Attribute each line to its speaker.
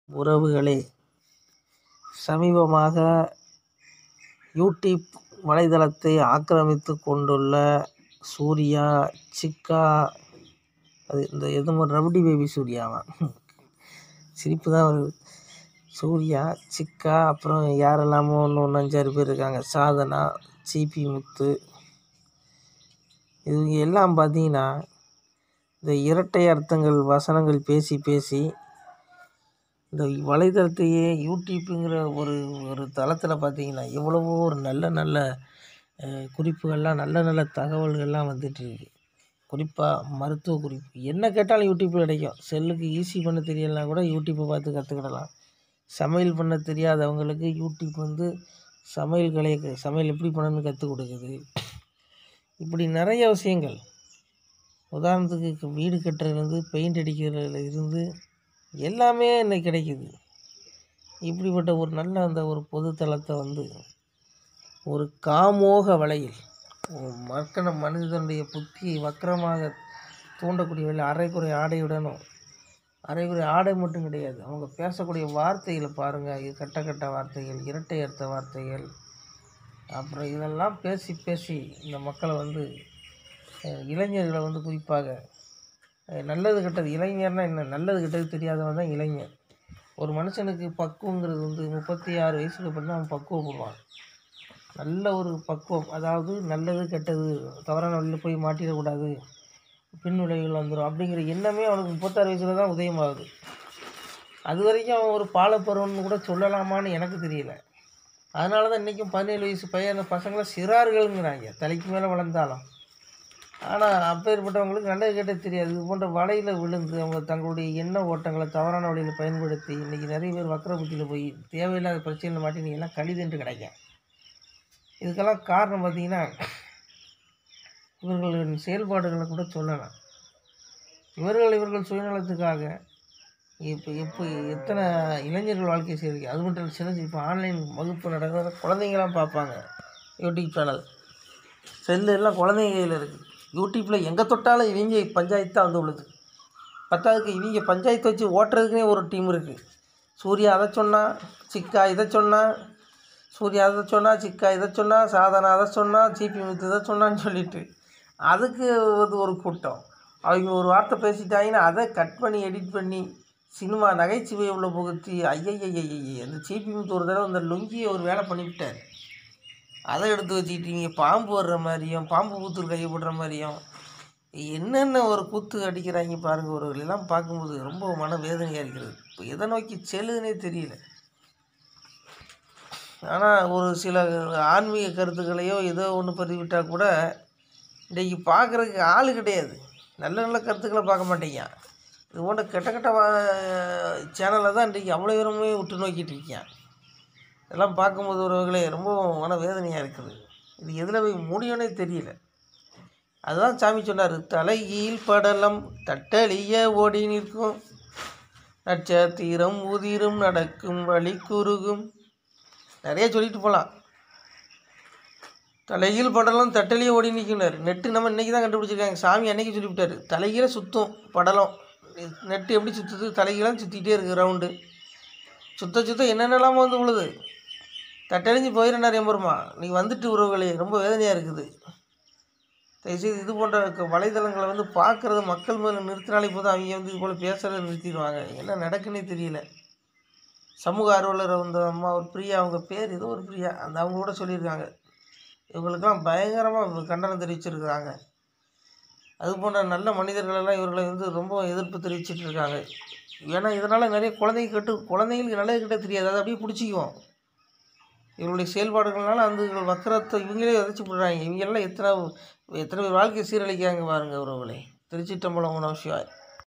Speaker 1: உறவுகளே சமீபமாக யூடியூப் வலைதளத்தை ஆக்கிரமித்து கொண்டுள்ள சூர்யா சிக்கா அது இந்த எதுவும் ரவுடி பேபி சூர்யாவா சிரிப்பு தான் வருது சூர்யா சிக்கா அப்புறம் யாரெல்லாமோ இன்னும் ஒன்று அஞ்சாறு பேர் இருக்காங்க சாதனா சிபி முத்து இவங்க எல்லாம் பார்த்தீங்கன்னா இந்த இரட்டை அர்த்தங்கள் வசனங்கள் பேசி பேசி இந்த வலைதளத்தையே யூடியூப்புங்கிற ஒரு ஒரு தளத்தில் பார்த்தீங்கன்னா எவ்வளவோ ஒரு நல்ல நல்ல அஹ், குறிப்புகள்லாம் நல்ல நல்ல தகவல்கள்லாம் வந்துட்டுருக்கு குறிப்பாக மருத்துவ குறிப்பு என்ன கேட்டாலும் யூடியூப்பில் கிடைக்கும் செல்லுக்கு ஈஸி பண்ண தெரியலனா கூட யூடியூப்பை பார்த்து கற்றுக்கிடலாம் சமையல் பண்ண தெரியாதவங்களுக்கு யூடியூப் வந்து சமையல் கலையை சமையல் எப்படி பண்ணணும்னு கற்றுக் கொடுக்குது இப்படி நிறைய விஷயங்கள் உதாரணத்துக்கு வீடு கட்டுறதுலேருந்து பெயிண்ட் அடிக்கிறதுல இருந்து எல்லாமே இன்னைக்கு கிடைக்குது இப்படிப்பட்ட ஒரு நல்ல அந்த ஒரு பொதுத்தளத்தை வந்து ஒரு காமோக வலையில் ஒரு மக்கன மனிதனுடைய புத்தியை வக்கரமாக தூண்டக்கூடிய வகையில் அரைக்குறை ஆடையுடனும் அரைக்குறை ஆடை மட்டும் கிடையாது அவங்க பேசக்கூடிய வார்த்தைகளை பாருங்கள் இது கட்ட கட்ட வார்த்தைகள் இரட்டை அர்த்த வார்த்தைகள் அப்புறம் இதெல்லாம் பேசி பேசி இந்த மக்களை வந்து அஹ், இளைஞர்களை வந்து குறிப்பாக அஹ், நல்லது கெட்டது இளைஞர்னா என்ன நல்லது கெட்டது தெரியாதவன் தான் இளைஞர் ஒரு மனுஷனுக்கு பக்குவங்கிறது வந்து முப்பத்தி ஆறு வயசுக்கு அப்புறம் தான் அவன் பக்குவப்படுவான் நல்ல ஒரு பக்குவம் அதாவது நல்லது கெட்டது தவறான வழியில் போய் மாட்டிடக்கூடாது பின் விளைவுகள் வந்துடும் அப்படிங்கிற எண்ணமே அவனுக்கு முப்பத்தாறு வயசில் தான் உதயமாகுது அது வரைக்கும் அவன் ஒரு பாலப்பருவம்னு கூட சொல்லலாமான்னு எனக்கு தெரியல அதனால தான் இன்றைக்கும் பதினேழு வயசு பையன் பசங்களை சிறார்கள்ங்கிறாங்க தலைக்கு மேலே வளர்ந்தாலும் ஆனால் அப்பேற்பட்டவங்களுக்கு நல்லது கெட்டது தெரியாது இது போன்ற வலையில் விழுந்து அவங்க தங்களுடைய எண்ண ஓட்டங்களை தவறான வழியில் பயன்படுத்தி இன்றைக்கி நிறைய பேர் வக்கர புத்தியில் போய் தேவையில்லாத பிரச்சனையில் மாட்டி நீ எல்லாம் கழிதுன்ட்டு கிடைக்க இதுக்கெல்லாம் காரணம் பார்த்தீங்கன்னா இவர்களின் செயல்பாடுகளை கூட சொல்லலாம் இவர்கள் இவர்கள் சுயநலத்துக்காக இப்போ இப்போ எத்தனை இளைஞர்கள் வாழ்க்கை செய்யிருக்கு அது மட்டும் இல்லை சின்ன இப்போ ஆன்லைன் வகுப்பு நடக்கிற குழந்தைங்களாம் பார்ப்பாங்க யூடியூப் சேனல் செல்லு எல்லாம் குழந்தைங்க கையில் இருக்குது யூடியூப்பில் எங்கே தொட்டாலும் இவங்க பஞ்சாயத்து தான் வந்து விழுது பத்தாவதுக்கு இவங்க பஞ்சாயத்து வச்சு ஓட்டுறதுக்குனே ஒரு டீம் இருக்குது சூர்யா அதை சொன்னா சிக்கா இதை சொன்னா சூர்யா அதை சொன்னா சிக்கா இதை சொன்னா சாதனா அதை சொன்னா சிபி முத்து இதை சொன்னான்னு சொல்லிட்டு அதுக்கு வந்து ஒரு கூட்டம் அவங்க ஒரு வார்த்தை பேசிட்டாங்கன்னா அதை கட் பண்ணி எடிட் பண்ணி சினிமா நகைச்சுவை உள்ள புகுத்தி ஐயய்யய்யய்ய அந்த சிபி முத்து ஒரு தடவை அந்த லுங்கியை ஒரு வேலை பண்ணிவிட்டார் அதை எடுத்து வச்சுக்கிட்டீங்க பாம்பு வர்ற மாதிரியும் பாம்பு கூத்து கையை போடுற மாதிரியும் என்னென்ன ஒரு கூத்து அடிக்கிறாங்க பாருங்க ஒரு எல்லாம் பார்க்கும்போது ரொம்ப மன வேதனையாக இருக்கிறது இப்போ எதை நோக்கி செல்லுதுன்னே தெரியல ஆனால் ஒரு சில ஆன்மீக கருத்துக்களையோ ஏதோ ஒன்று பதிவிட்டால் கூட இன்றைக்கி பார்க்குறதுக்கு ஆள் கிடையாது நல்ல நல்ல கருத்துக்களை பார்க்க மாட்டேங்க இது போன்ற கெட்ட கெட்ட சேனலை தான் இன்றைக்கி அவ்வளோ பேருமே உற்று நோக்கிட்டு இருக்கேன் இதெல்லாம் பார்க்கும்போது உறவுகளே ரொம்ப மன வேதனையாக இருக்குது இது எதில் போய் முடியும்னே தெரியல அதுதான் சாமி சொன்னார் தலைகீழ் படலம் தட்டழிய ஓடி நிற்கும் நட்சத்திரம் உதிரும் நடக்கும் வழி குறுகும் நிறைய சொல்லிட்டு போகலாம் தலைகீழ் படலம் தட்டலியே ஓடி நிற்கினார் நெட்டு நம்ம இன்றைக்கி தான் கண்டுபிடிச்சிருக்காங்க சாமி அன்னைக்கு சொல்லிவிட்டார் தலைகீழ சுற்றும் படலம் நெட்டு எப்படி சுற்றுது தலைகீழாக சுற்றிக்கிட்டே இருக்குது ரவுண்டு சுத்த சுத்த என்னென்னலாமோ வந்து விழுது தட்டழிஞ்சு போயிடனார் எம்பருமா நீ வந்துட்டு உறவுகளே ரொம்ப வேதனையாக இருக்குது தயவுசெய்து இது போன்ற க- வலைதளங்களை வந்து பார்க்குறது மக்கள் மேலே நிறுத்தினாலே போதும் அவங்க வந்து இது போல் பேசுகிறத நிறுத்திடுவாங்க என்ன நடக்குன்னே தெரியல சமூக ஆர்வலர் அந்த அம்மா ஒரு பிரியா அவங்க பேர் ஏதோ ஒரு பிரியா அந்த அவங்க கூட சொல்லியிருக்காங்க இவங்களுக்கெல்லாம் பயங்கரமாக கண்டனம் தெரிவிச்சிருக்கிறாங்க அது போன்ற நல்ல மனிதர்களெல்லாம் இவர்களை வந்து ரொம்ப எதிர்ப்பு தெரிவிச்சிட்டு இருக்காங்க ஏன்னா இதனால் நிறைய குழந்தைங்க கெட்டு குழந்தைங்களுக்கு நல்லது கிட்ட தெரியாது அதை அப்படியே பிடிச்சிக்குவோம் இவங்களுடைய செயல்பாடுகள்னால அந்த வக்கரத்தை இவங்களே விதைச்சி விடுறாங்க இவங்க எல்லாம் எத்தனை எத்தனை பேர் வாழ்க்கையை சீரழிக்கிறாங்க பாருங்க உறவுகளே திருச்சிட்டம்பலம் உணவு சிவாய்